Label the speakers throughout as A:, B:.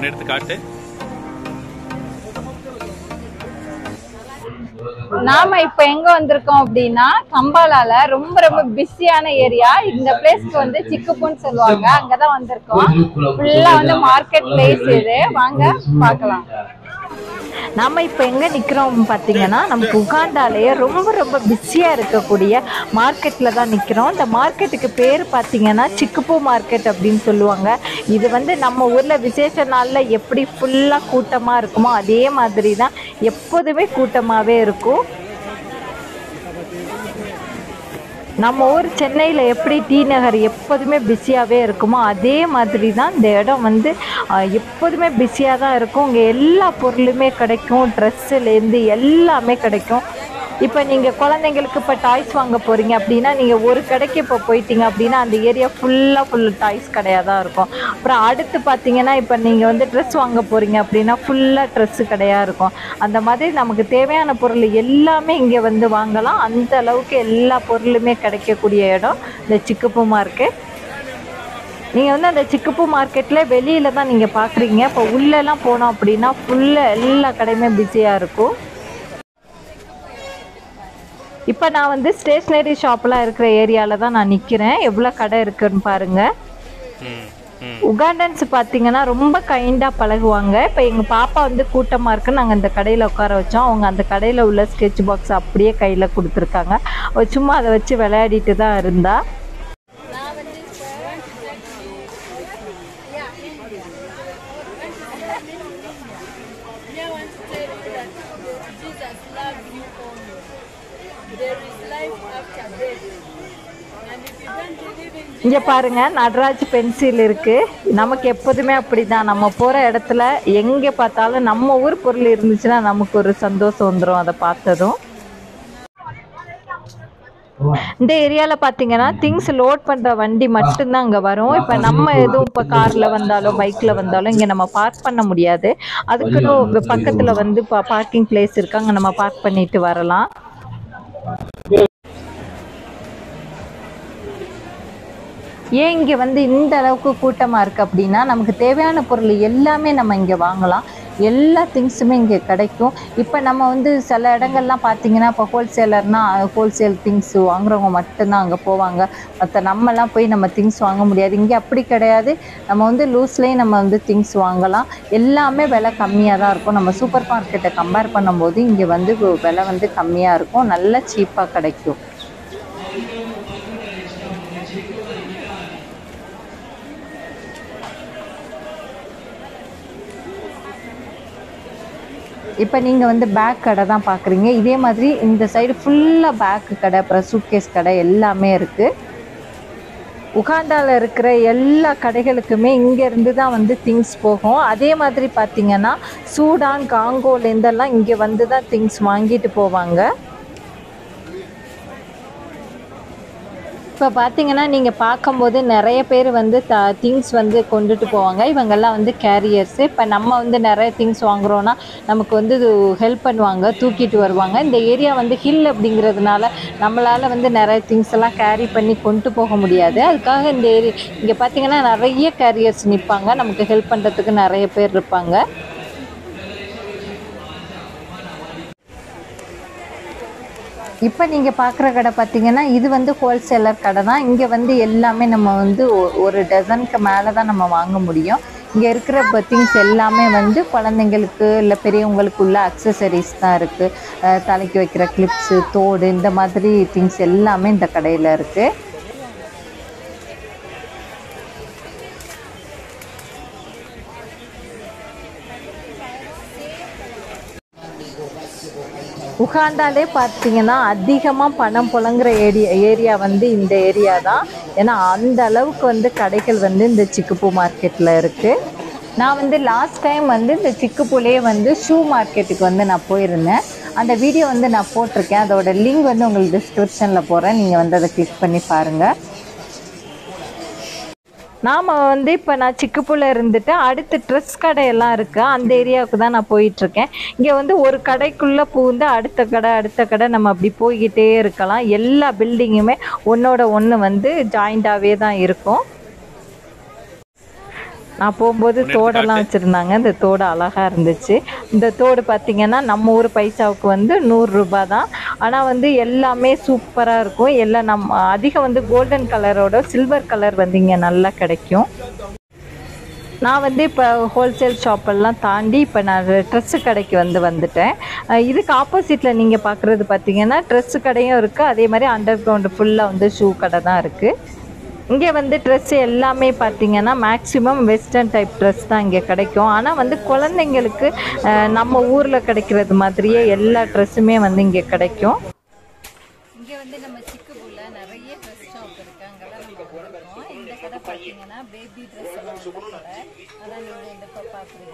A: ஒன்று எடுத்து காட்டு
B: நாம இப்ப எங்க வந்திருக்கோம் அப்படின்னா கம்பாலால ரொம்ப ரொம்ப பிஸியான ஏரியா இந்த பிளேஸ்க்கு வந்து சிக்குப்புன்னு சொல்லுவாங்க அங்கதான் வந்திருக்கோம் ஃபுல்லா வந்து மார்க்கெட் பிளேஸ் இது வாங்க பார்க்கலாம் நம்ம இப்போ எங்கே நிற்கிறோம் பார்த்தீங்கன்னா நமக்கு உகாண்டாலேயே ரொம்ப ரொம்ப பிஸியாக இருக்கக்கூடிய மார்க்கெட்டில் தான் நிற்கிறோம் இந்த மார்க்கெட்டுக்கு பேர் பார்த்தீங்கன்னா சிக்குப்பூ மார்க்கெட் அப்படின்னு சொல்லுவாங்க இது வந்து நம்ம ஊரில் விசேஷ நாளில் எப்படி ஃபுல்லாக கூட்டமாக இருக்குமோ அதே மாதிரி தான் எப்போதுமே கூட்டமாகவே இருக்கும் நம்ம ஊர் சென்னையில் எப்படி டி நகர் எப்போதுமே பிஸியாகவே இருக்குமோ அதே மாதிரி தான் இந்த இடம் வந்து அஹ், எப்போதுமே பிஸியாக தான் இருக்கும் இங்கே எல்லா பொருளுமே கிடைக்கும் ட்ரெஸ்ஸுலேருந்து எல்லாமே கிடைக்கும் இப்போ நீங்கள் குழந்தைங்களுக்கு இப்போ டாய்ஸ் வாங்க போகிறீங்க அப்படின்னா நீங்கள் ஒரு கடைக்கு இப்போ போயிட்டீங்க அப்படின்னா அந்த ஏரியா ஃபுல்லாக ஃபுல் டாய்ஸ் கடையாக தான் இருக்கும் அப்புறம் அடுத்து பார்த்தீங்கன்னா இப்போ நீங்கள் வந்து ட்ரெஸ் வாங்க போகிறீங்க அப்படின்னா ஃபுல்லாக ட்ரெஸ்ஸு கடையாக இருக்கும் அந்த மாதிரி நமக்கு தேவையான பொருள் எல்லாமே இங்கே வந்து வாங்கலாம் அந்த அளவுக்கு எல்லா பொருளுமே கிடைக்கக்கூடிய இடம் இந்த சிக்குப்பு மார்க்கெட் நீங்கள் வந்து அந்த சிக்குப்பு மார்க்கெட்டில் வெளியில் தான் நீங்கள் பார்க்குறீங்க இப்போ உள்ளெல்லாம் போனோம் அப்படின்னா ஃபுல்லாக எல்லா கடையுமே பிஸியாக இருக்கும் இப்போ நான் வந்து ஸ்டேஷ்னரி ஷாப்லாம் இருக்கிற ஏரியாவில் தான் நான் நிற்கிறேன் எவ்வளோ கடை இருக்குன்னு பாருங்கள்
A: ம் ம்
B: உகாண்டன்ஸ் பார்த்தீங்கன்னா ரொம்ப கைண்டாக பழகுவாங்க இப்போ எங்கள் பாப்பா வந்து கூட்டமாக இருக்கு நாங்கள் அந்த கடையில் உட்கார வச்சோம் அவங்க அந்த கடையில் உள்ள ஸ்கெட்ச் பாக்ஸ் அப்படியே கையில் கொடுத்துருக்காங்க அவ சும்மா அதை வச்சு விளையாடிட்டு தான் இருந்தா
C: I want to tell you that Jesus loves you only. There is life after death. And if you don't believe in
B: இங்கே பாருங்க நடராஜ் பென்சில் இருக்கு நமக்கு எப்போதுமே அப்படிதான் நம்ம போகிற இடத்துல எங்கே பார்த்தாலும் நம்ம ஊர் பொருள் இருந்துச்சுன்னா நமக்கு ஒரு சந்தோஷம் வந்துடும் அதை பார்த்ததும் இந்த ஏரியாவில் பார்த்தீங்கன்னா திங்ஸ் லோட் பண்ணுற வண்டி மட்டும்தான் அங்கே வரும் இப்போ நம்ம எதுவும் இப்போ காரில் வந்தாலும் பைக்கில் வந்தாலும் இங்கே நம்ம பார்க் பண்ண முடியாது அதுக்குன்னு பக்கத்தில் வந்து பார்க்கிங் பிளேஸ் இருக்கு அங்கே நம்ம பார்க் பண்ணிட்டு வரலாம் ஏன் இங்கே வந்து இந்த அளவுக்கு கூட்டமாக இருக்குது அப்படின்னா நமக்கு தேவையான பொருள் எல்லாமே நம்ம இங்கே வாங்கலாம் எல்லா திங்ஸுமே இங்கே கிடைக்கும் இப்போ நம்ம வந்து சில இடங்கள்லாம் பார்த்தீங்கன்னா இப்போ ஹோல்சேலர்னா ஹோல்சேல் திங்ஸ் வாங்குறவங்க மட்டும்தான் அங்கே போவாங்க மற்ற நம்மலாம் போய் நம்ம திங்ஸ் வாங்க முடியாது இங்கே அப்படி கிடையாது நம்ம வந்து லூஸ்லேயும் நம்ம வந்து திங்ஸ் வாங்கலாம் எல்லாமே விலை கம்மியாக தான் இருக்கும் நம்ம சூப்பர் மார்க்கெட்டை கம்பேர் பண்ணும்போது இங்கே வந்து விலை வந்து கம்மியாக இருக்கும் நல்ல சீப்பாக கிடைக்கும் இப்போ நீங்கள் வந்து பேக் கடை தான் பார்க்குறீங்க இதே மாதிரி இந்த சைடு ஃபுல்லாக பேக் கடை அப்புறம் சூட்கேஸ் கடை எல்லாமே இருக்குது உகாண்டாவில் இருக்கிற எல்லா கடைகளுக்குமே இங்கேருந்து தான் வந்து திங்ஸ் போகும் அதே மாதிரி பார்த்தீங்கன்னா சூடான் காங்கோலேருந்தெல்லாம் இங்கே வந்து தான் திங்ஸ் வாங்கிட்டு போவாங்க இப்போ பார்த்தீங்கன்னா நீங்கள் பார்க்கும்போது நிறைய பேர் வந்து த திங்ஸ் வந்து கொண்டுட்டு போவாங்க இவங்கெல்லாம் வந்து கேரியர்ஸு இப்போ நம்ம வந்து நிறைய திங்ஸ் வாங்குறோன்னா நமக்கு வந்து ஹெல்ப் பண்ணுவாங்க தூக்கிட்டு வருவாங்க இந்த ஏரியா வந்து ஹில் அப்படிங்கிறதுனால நம்மளால் வந்து நிறைய திங்ஸ் எல்லாம் கேரி பண்ணி கொண்டு போக முடியாது அதுக்காக இந்த ஏரி இங்கே பார்த்தீங்கன்னா நிறைய கேரியர்ஸ் நிற்பாங்க நமக்கு ஹெல்ப் பண்ணுறதுக்கு நிறைய பேர் இருப்பாங்க இப்போ நீங்கள் பார்க்குற கடை பார்த்தீங்கன்னா இது வந்து ஹோல்சேலர் கடை தான் இங்கே வந்து எல்லாமே நம்ம வந்து ஒ- ஒரு டசனுக்கு மேலே தான் நம்ம வாங்க முடியும் இங்கே இருக்கிற திங்ஸ் எல்லாமே வந்து குழந்தைங்களுக்கு இல்லை பெரியவங்களுக்கு உள்ள அக்சசரிஸ் தான் இருக்குது தலைக்கு வைக்கிற கிளிப்ஸு தோடு இந்த மாதிரி திங்ஸ் எல்லாமே இந்த கடையில் இருக்குது உகாண்டாலே பார்த்தீங்கன்னா அதிகமாக பணம் புழங்குற ஏரியா ஏரியா வந்து இந்த ஏரியா தான் ஏன்னா அந்த அளவுக்கு வந்து கடைகள் வந்து இந்த சிக்குப்பூ மார்க்கெட்டில் இருக்குது நான் வந்து லாஸ்ட் டைம் வந்து இந்த சிக்குப்பூலேயே வந்து ஷூ மார்க்கெட்டுக்கு வந்து நான் போயிருந்தேன் அந்த வீடியோ வந்து நான் போட்டிருக்கேன் அதோட லிங்க் வந்து உங்களுக்கு டிஸ்கிரிப்ஷனில் போகிறேன் நீங்கள் வந்து அதை கிளிக் பண்ணி பாருங்கள் நாம் வந்து இப்போ நான் சிக்குப்புல இருந்துட்டு அடுத்து ட்ரெஸ் கடையெல்லாம் இருக்குது அந்த ஏரியாவுக்கு தான் நான் போயிட்டுருக்கேன் இங்கே வந்து ஒரு கடைக்குள்ளே பூந்து அடுத்த கடை அடுத்த கடை நம்ம அப்படி போய்கிட்டே இருக்கலாம் எல்லா பில்டிங்குமே ஒன்றோட ஒன்று வந்து ஜாயிண்டாகவே தான் இருக்கும் நான் போகும்போது தோடெல்லாம் வச்சுருந்தாங்க இந்த தோடு அழகாக இருந்துச்சு இந்த தோடு பார்த்திங்கன்னா நம்ம ஊர் பைசாவுக்கு வந்து நூறுரூபா தான் ஆனால் வந்து எல்லாமே சூப்பராக இருக்கும் எல்லாம் நம்ம அதிகம் வந்து கோல்டன் கலரோட சில்வர் கலர் வந்து இங்கே நல்லா கிடைக்கும் நான் வந்து இப்போ ஹோல்சேல் ஷாப்பெல்லாம் தாண்டி இப்போ நான் ட்ரெஸ்ஸு கடைக்கு வந்து வந்துட்டேன் அஹ் இதுக்கு ஆப்போசிட்டில் நீங்கள் பார்க்குறது பார்த்தீங்கன்னா ட்ரெஸ்ஸு கடையும் இருக்குது அதே மாதிரி அண்டர் கிரவுண்டு ஃபுல்லாக வந்து ஷூ கடை தான் இருக்குது இங்கே வந்து ட்ரெஸ்ஸு எல்லாமே பார்த்தீங்கன்னா மேக்ஸிமம் வெஸ்டர்ன் டைப் ட்ரெஸ் தான் இங்கே கிடைக்கும் ஆனால் வந்து குழந்தைங்களுக்கு அஹ், நம்ம ஊரில் கிடைக்கிறது மாதிரியே எல்லா ட்ரெஸ்ஸுமே வந்து இங்கே கிடைக்கும் இங்கே வந்து நம்ம சிக்குபுள்ள நிறைய ட்ரெஸ் ஷாப் இருக்கு அங்கெல்லாம் நம்ம வந்திருக்கோம் இந்த கடை பார்த்தீங்கன்னா பேபி ட்ரெஸ் எல்லாம் உள்ள கடை அதான் நீங்கள் இந்த இப்போ பார்க்குறீங்க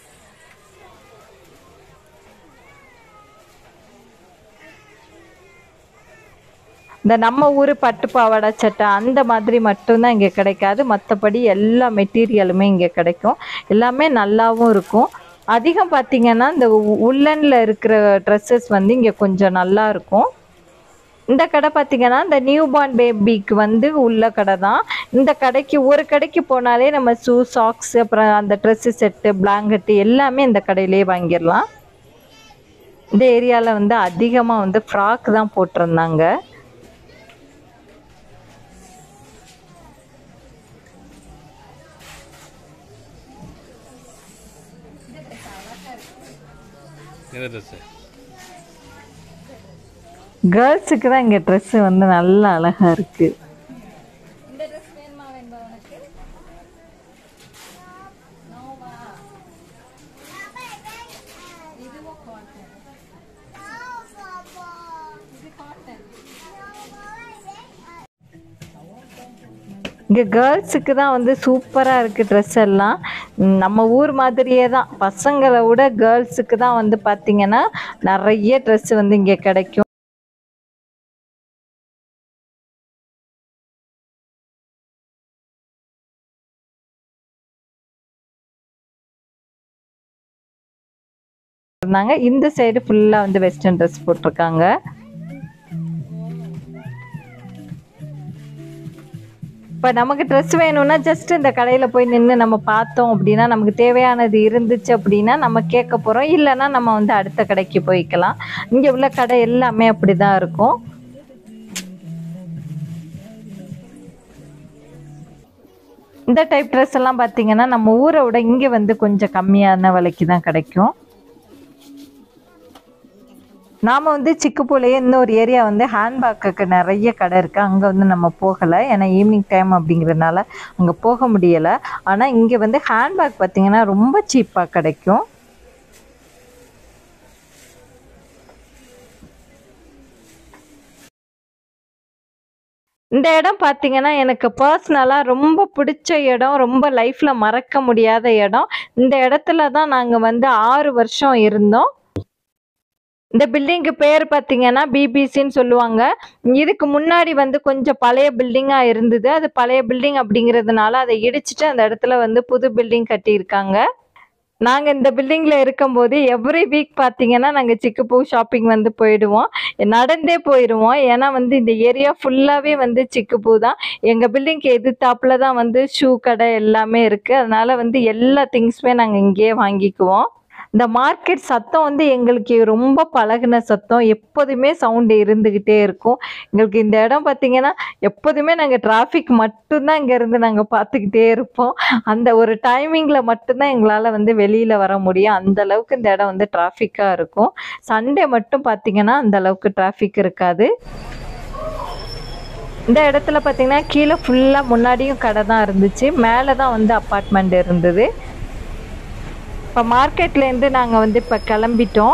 B: இந்த நம்ம ஊர் பட்டு பாவாடை சட்டை அந்த மாதிரி மட்டும்தான் இங்கே கிடைக்காது மற்றபடி எல்லா மெட்டீரியலுமே இங்கே கிடைக்கும் எல்லாமே நல்லாவும் இருக்கும் அதிகம் பார்த்தீங்கன்னா இந்த உள்ளனில் இருக்கிற ட்ரெஸ்ஸஸ் வந்து இங்கே கொஞ்சம் நல்லா இருக்கும் இந்த கடை பார்த்தீங்கன்னா இந்த நியூ பார்ன் பேபிக்கு வந்து உள்ள கடை தான் இந்த கடைக்கு ஒரு கடைக்கு போனாலே நம்ம ஷூ சாக்ஸ் அப்புறம் அந்த ட்ரெஸ்ஸு செட்டு பிளாங்கெட்டு எல்லாமே இந்த கடையிலே வாங்கிடலாம் இந்த ஏரியாவில் வந்து அதிகமாக வந்து ஃப்ராக் தான் போட்டிருந்தாங்க
A: எந்த ட்ரெஸ்ஸு
B: கேர்ள்ஸுக்கு தான் இங்கே ட்ரெஸ்ஸு வந்து நல்லா அழகாக இருக்குது இந்த ட்ரெஸ் வேணுமா வேணுமா உனக்கு நோவா இதுவும் காட்டன் இது காட்டன் இங்கே கேர்ள்ஸுக்கு தான் வந்து சூப்பராக இருக்குது ட்ரெஸ் எல்லாம் ம், நம்ம ஊர் மாதிரியே தான் பசங்களை விட கேர்ள்ஸுக்கு தான் வந்து பார்த்திங்கன்னா நிறைய ட்ரெஸ் வந்து இங்கே கிடைக்கும் இருந்தாங்க இந்த சைடு ஃபுல்லாக வந்து வெஸ்டர்ன் ட்ரெஸ் போட்டிருக்காங்க இப்போ நமக்கு ட்ரெஸ் வேணும்னா ஜஸ்ட் இந்த கடையில் போய் நின்று நம்ம பார்த்தோம் அப்படின்னா நமக்கு தேவையானது இருந்துச்சு அப்படின்னா நம்ம கேட்க போகிறோம் இல்லைன்னா நம்ம வந்து அடுத்த கடைக்கு போய்க்கலாம் இங்கே உள்ள கடை எல்லாமே அப்படி தான் இருக்கும் இந்த டைப் ட்ரெஸ் எல்லாம் பார்த்தீங்கன்னா நம்ம ஊரை விட இங்கே வந்து கொஞ்சம் கம்மியான விலைக்கு தான் கிடைக்கும் நாம் வந்து சிக்குப்பூலையே இன்னொரு ஏரியா வந்து ஹேண்ட்பேக்குக்கு நிறைய கடை இருக்குது அங்கே வந்து நம்ம போகலை ஏன்னா ஈவினிங் டைம் அப்படிங்கிறதுனால அங்கே போக முடியலை ஆனால் இங்கே வந்து ஹேண்ட்பேக் பார்த்திங்கன்னா ரொம்ப சீப்பாக கிடைக்கும் இந்த இடம் பார்த்தீங்கன்னா எனக்கு பர்சனலாக ரொம்ப பிடிச்ச இடம் ரொம்ப லைஃப்பில் மறக்க முடியாத இடம் இந்த இடத்துல தான் நாங்கள் வந்து ஆறு வருஷம் இருந்தோம் இந்த பில்டிங்க்கு பேர் பார்த்தீங்கன்னா பிபிசின்னு சொல்லுவாங்க இதுக்கு முன்னாடி வந்து கொஞ்சம் பழைய பில்டிங்காக இருந்தது அது பழைய பில்டிங் அப்படிங்கிறதுனால அதை இடிச்சிட்டு அந்த இடத்துல வந்து புது பில்டிங் கட்டியிருக்காங்க நாங்கள் இந்த பில்டிங்கில் இருக்கும்போது எவ்ரி வீக் பார்த்தீங்கன்னா நாங்கள் சிக்குப்பூ ஷாப்பிங் வந்து போயிடுவோம் நடந்தே போயிடுவோம் ஏன்னா வந்து இந்த ஏரியா ஃபுல்லாகவே வந்து சிக்குப்பூ தான் எங்கள் பில்டிங்க்கு எதிர்த்தாப்புல தான் வந்து ஷூ கடை எல்லாமே இருக்குது அதனால வந்து எல்லா திங்ஸுமே நாங்கள் இங்கேயே வாங்கிக்குவோம் இந்த மார்க்கெட் சத்தம் வந்து எங்களுக்கு ரொம்ப பழகுன சத்தம் எப்போதுமே சவுண்டு இருந்துக்கிட்டே இருக்கும் எங்களுக்கு இந்த இடம் பார்த்தீங்கன்னா எப்போதுமே நாங்கள் டிராஃபிக் மட்டும்தான் இங்கேருந்து நாங்கள் பார்த்துக்கிட்டே இருப்போம் அந்த ஒரு டைமிங்கில் மட்டும்தான் எங்களால் வந்து வெளியில் வர முடியும் அந்த அளவுக்கு இந்த இடம் வந்து டிராஃபிக்காக இருக்கும் சண்டே மட்டும் பார்த்தீங்கன்னா அந்த அளவுக்கு டிராஃபிக் இருக்காது இந்த இடத்துல பார்த்தீங்கன்னா கீழே ஃபுல்லாக முன்னாடியும் கடை தான் இருந்துச்சு மேலே தான் வந்து அப்பார்ட்மெண்ட் இருந்தது இப்போ மார்க்கெட்லேருந்து நாங்கள் வந்து இப்போ கிளம்பிட்டோம்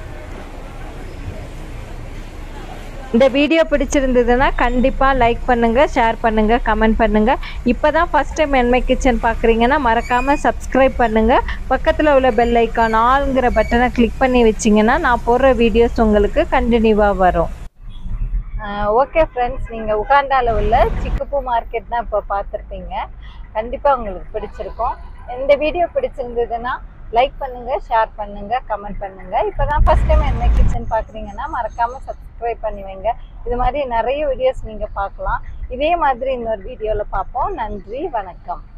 B: இந்த வீடியோ பிடிச்சிருந்ததுன்னா கண்டிப்பாக லைக் பண்ணுங்கள் ஷேர் பண்ணுங்கள் கமெண்ட் பண்ணுங்கள் இப்போ தான் ஃபஸ்ட் டைம் என்மை கிச்சன் பார்க்குறீங்கன்னா மறக்காமல் சப்ஸ்கிரைப் பண்ணுங்கள் பக்கத்தில் உள்ள பெல் ஐக்கான் ஆளுங்கிற பட்டனை கிளிக் பண்ணி வச்சிங்கன்னா நான் போடுற வீடியோஸ் உங்களுக்கு கண்டினியூவாக வரும் ஓகே ஃப்ரெண்ட்ஸ் நீங்கள் உகாண்டாவில் உள்ள சிக்குப்பூ மார்க்கெட் தான் இப்போ பார்த்துருப்பீங்க கண்டிப்பாக உங்களுக்கு பிடிச்சிருக்கும் இந்த வீடியோ பிடிச்சிருந்ததுன்னா லைக் பண்ணுங்க ஷேர் பண்ணுங்க கமெண்ட் பண்ணுங்க இப்போ தான் ஃபர்ஸ்ட் டைம் என்ன கிச்சன் பார்க்குறீங்கன்னா மறக்காம சப்ஸ்கிரைப் பண்ணி வைங்க இது மாதிரி நிறைய வீடியோஸ் நீங்கள் பார்க்கலாம் இதே மாதிரி இன்னொரு வீடியோவில் பார்ப்போம் நன்றி வணக்கம்